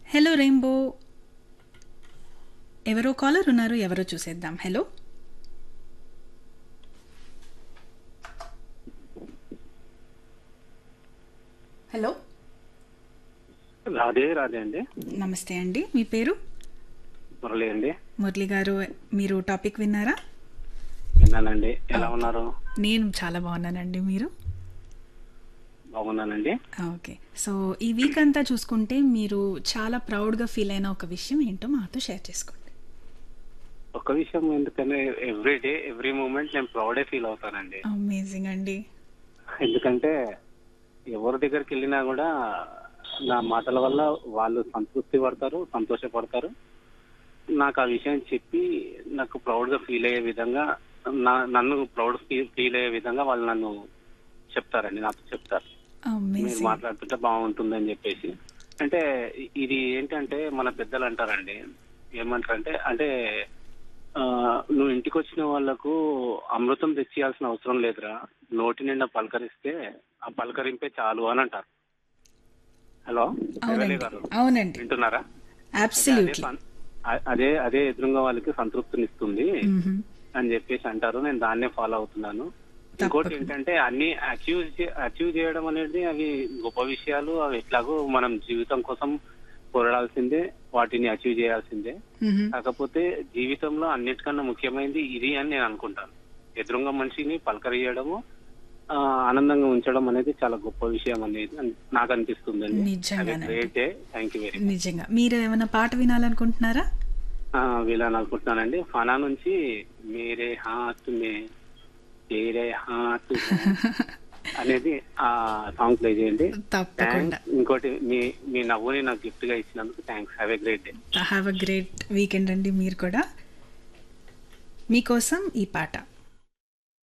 Hello rainbow ఎవరో caller ఉన్నారు ఎవరో చూసేద్దాం హలో హలో రాధే రాధే అండి నమస్తే అండి మీ పేరు మురళి అండి మురళి గారు మీరు టాపిక్ విన్నారా విన్నానండి ఎలా ఉన్నారు నేను చాలా బాగున్నానండి మీరు బాగున్నానండి ఓకే సో ఈ వీక్ అంతా చూసుకుంటే మీరు చాలా ప్రౌడ్గా ఫీల్ అయిన ఒక విషయం ఏంటో మాతో షేర్ చేసుకోండి ఒక విషయం ఎందుకంటే ఎవ్రీ డే ఎవ్రీ మూమెంట్ నేను ప్రౌడే ఫీల్ అవుతానండి అమేజింగ్ అండి ఎందుకంటే ఎవరి దగ్గరికి వెళ్ళినా కూడా నా మాటల వల్ల వాళ్ళు సంతృప్తి పడతారు సంతోషపడతారు నాకు ఆ విషయం చెప్పి నాకు ప్రౌడ్ గా ఫీల్ అయ్యే విధంగా నా నన్ను ప్రౌడ్ ఫీల్ అయ్యే విధంగా వాళ్ళు నన్ను చెప్తారండి నాతో చెప్తారు మీరు అమేజింగ్ మాట్లాడుతుంటే బాగుంటుందని చెప్పేసి అంటే ఇది ఏంటంటే మన పెద్దలు అంటారండి ఏమంటారంటే అంటే ఆ, నువ్వు ఇంటికి వచ్చిన వాళ్ళకు అమృతం తెచ్చియాల్సిన అవసరం లేదురా నోటి నిండా పలకరిస్తే ఆ పలకరింపే చాలు అని అంటారు హలో ఎమ్మెల్యే అవునండి గారు అవునండి వింటున్నారా అదే అబ్సల్యూట్లీ సన్- అ- అదే అదే ఎదురుగా వాళ్ళకి సంతృప్తినిస్తుంది అని చెప్పేసి అంటారు నేను దాన్నే ఫాలో అవుతున్నాను ఇంకోటి తప్పకుండా. ఏంటంటే అన్ని అచీవ్ అచీవ్ చేయడం అనేది అవి గొప్ప విషయాలు అవి ఎట్లాగో మనం జీవితం కోసం పోరాడాల్సిందే వాటిని అచీవ్ చేయాల్సిందే కాకపోతే జీవితంలో అన్నిటికన్నా ముఖ్యమైనది ఇది అని నేను అనుకుంటాను ఎదురుగా మనిషిని పలకరియడము ఆ, ఆనందంగా ఉంచడం అనేది చాలా గొప్ప విషయం అనేది అన్- నాకు అనిపిస్తుందండి నిజంగానండి. Great day thank you very much నిజంగా మీరు ఏమైనా పాట వినాలనుకుంటున్నారా వీళ్ళని అనుకుంటున్నానండి ఫనా నుంచి మేరే హాత్ మే తేరే హాత్ మే అనేది ఆ సాంగ్ ప్లే చేయండి తప్పకుండా థ్యాంక్స్ ఇంకోటి మీ మీ నవ్వుని నాకు గిఫ్ట్ గా ఇచ్చినందుకు thanks have a great day have a great weekend అండి మీరు కూడా మీకోసం ఈ పాట